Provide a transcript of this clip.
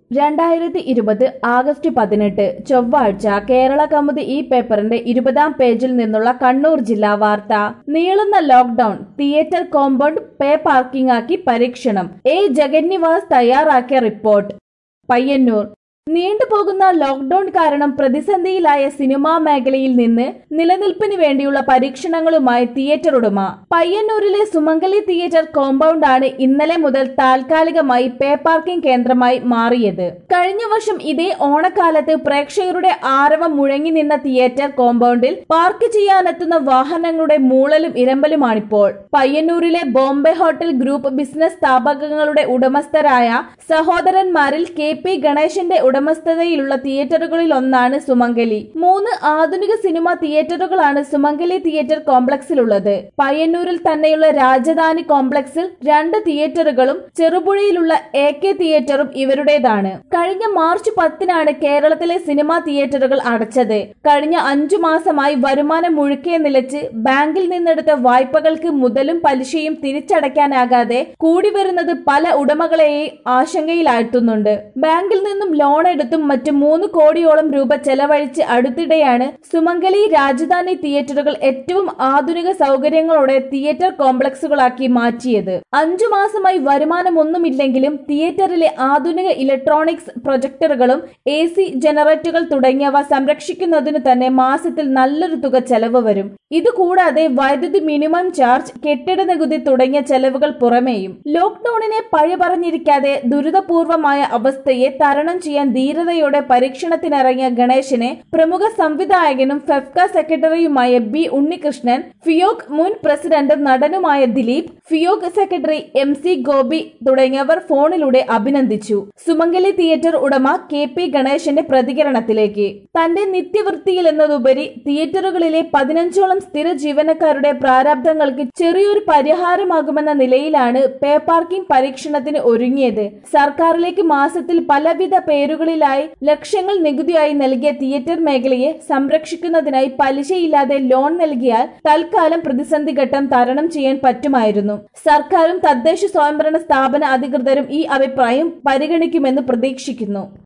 രണ്ടായിരത്തി ഇരുപത് ആഗസ്റ്റ് പതിനെട്ട് ചൊവ്വാഴ്ച കേരള കൗമുദി ഈ പേപ്പറിന്റെ ഇരുപതാം പേജിൽ നിന്നുള്ള കണ്ണൂർ ജില്ലാ വാർത്ത നീളുന്ന lockdown theatre compound pay parking ആക്കി പരീക്ഷണം എ ജഗന്നിവാസ് തയ്യാറാക്കിയ റിപ്പോർട്ട് പയ്യന്നൂർ നീണ്ടുപോകുന്ന ലോക്ഡൌൺ കാരണം പ്രതിസന്ധിയിലായ സിനിമാ മേഖലയിൽ നിന്ന് നിലനിൽപ്പിന് വേണ്ടിയുള്ള പരീക്ഷണങ്ങളുമായി തിയേറ്റർ ഉടമ പയ്യന്നൂരിലെ സുമംഗലി തിയേറ്റർ കോമ്പൗണ്ട് ആണ് ഇന്നലെ മുതൽ താൽക്കാലികമായി പേ പാർക്കിംഗ് കേന്ദ്രമായി മാറിയത് കഴിഞ്ഞ വർഷം ഇതേ ഓണക്കാലത്ത് പ്രേക്ഷകരുടെ ആരവം മുഴങ്ങി നിന്ന തിയേറ്റർ കോമ്പൗണ്ടിൽ പാർക്ക് ചെയ്യാനെത്തുന്ന വാഹനങ്ങളുടെ മൂളലും ഇരമ്പലുമാണിപ്പോൾ പയ്യന്നൂരിലെ ബോംബെ ഹോട്ടൽ ഗ്രൂപ്പ് ബിസിനസ് സ്ഥാപകങ്ങളുടെ ഉടമസ്ഥരായ സഹോദരന്മാരിൽ കെ പി ഗണേശന്റെ ഉടമസ്ഥതയിലുള്ള തിയേറ്ററുകളിൽ ഒന്നാണ് സുമംഗലി മൂന്ന് ആധുനിക സിനിമാ തിയേറ്ററുകളാണ് സുമംഗലി തിയേറ്റർ കോംപ്ലക്സിലുള്ളത് പയ്യന്നൂരിൽ തന്നെയുള്ള രാജധാനി കോംപ്ലക്സിൽ രണ്ട് തിയേറ്ററുകളും ചെറുപുഴയിലുള്ള എ കെ തിയേറ്ററും ഇവരുടേതാണ് കഴിഞ്ഞ മാർച്ച് പത്തിനാണ് കേരളത്തിലെ സിനിമാ തിയേറ്ററുകൾ അടച്ചത് കഴിഞ്ഞ അഞ്ചു മാസമായി വരുമാനം മുഴുക്കെ നിലച്ച് ബാങ്കിൽ നിന്നെടുത്ത വായ്പകൾക്ക് മുതലും പലിശയും തിരിച്ചടയ്ക്കാനാകാതെ കൂടി വരുന്നത് പല ഉടമകളെയും ആശങ്കയിലാഴ്ത്തുന്നുണ്ട് ബാങ്കിൽ നിന്നും ലോൺ എടുത്തും മറ്റ് മൂന്ന് കോടിയോളം രൂപ ചെലവഴിച്ച് അടുത്തിടെയാണ് സുമംഗലി രാജധാനി തിയേറ്ററുകൾ ഏറ്റവും ആധുനിക സൗകര്യങ്ങളോടെ തിയേറ്റർ കോംപ്ലക്സുകളാക്കി മാറ്റിയത് അഞ്ചു മാസമായി വരുമാനമൊന്നുമില്ലെങ്കിലും തിയേറ്ററിലെ ആധുനിക ഇലക്ട്രോണിക്സ് പ്രൊജക്ടറുകളും എ സി ജനറേറ്ററുകൾ തുടങ്ങിയവ സംരക്ഷിക്കുന്നതിനു തന്നെ മാസത്തിൽ നല്ലൊരു തുക ചെലവ് വരും ഇതുകൂടാതെ വൈദ്യുതി മിനിമം ചാർജ് കെട്ടിട നികുതി തുടങ്ങിയ ചെലവുകൾ പുറമേയും ലോക്ഡൌണിനെ പഴി പറഞ്ഞിരിക്കാതെ ദുരിതപൂർവമായ അവസ്ഥയെ തരണം ചെയ്യാൻ ധീരതയോടെ പരീക്ഷണത്തിനിറങ്ങിയ ഗണേശനെ പ്രമുഖ സംവിധായകനും ഫെഫ്ക സെക്രട്ടറിയുമായ ബി ഉണ്ണികൃഷ്ണൻ ഫിയോക് മുൻ പ്രസിഡന്റും നടനുമായ ദിലീപ് ഫിയോക് സെക്രട്ടറി എം സി ഗോപി തുടങ്ങിയവർ ഫോണിലൂടെ അഭിനന്ദിച്ചു സുമംഗലി തിയേറ്റർ ഉടമ കെ പി ഗണേശന്റെ പ്രതികരണത്തിലേക്ക് തന്റെ നിത്യവൃത്തിയിൽ എന്നതുപരി തിയേറ്ററുകളിലെ പതിനഞ്ചോളം സ്ഥിര ജീവനക്കാരുടെ പ്രാരാബ്ദങ്ങൾക്ക് ചെറിയൊരു പരിഹാരമാകുമെന്ന നിലയിലാണ് പേ പാർക്കിംഗ് പരീക്ഷണത്തിന് ഒരുങ്ങിയത് സർക്കാരിലേക്ക് മാസത്തിൽ പലവിധ പേരുകളിലായി ലക്ഷങ്ങൾ നികുതിയായി നൽകിയ തിയേറ്റർ മേഖലയെ സംരക്ഷിക്കുന്നതിനായി പലിശയില്ലാതെ ലോൺ നൽകിയാൽ തൽക്കാലം പ്രതിസന്ധി ഘട്ടം തരണം ചെയ്യാൻ പറ്റുമായിരുന്നു സർക്കാരും തദ്ദേശ സ്വയംഭരണ സ്ഥാപന അധികൃതരും ഈ അഭിപ്രായം പരിഗണിക്കുമെന്ന് പ്രതീക്ഷിക്കുന്നു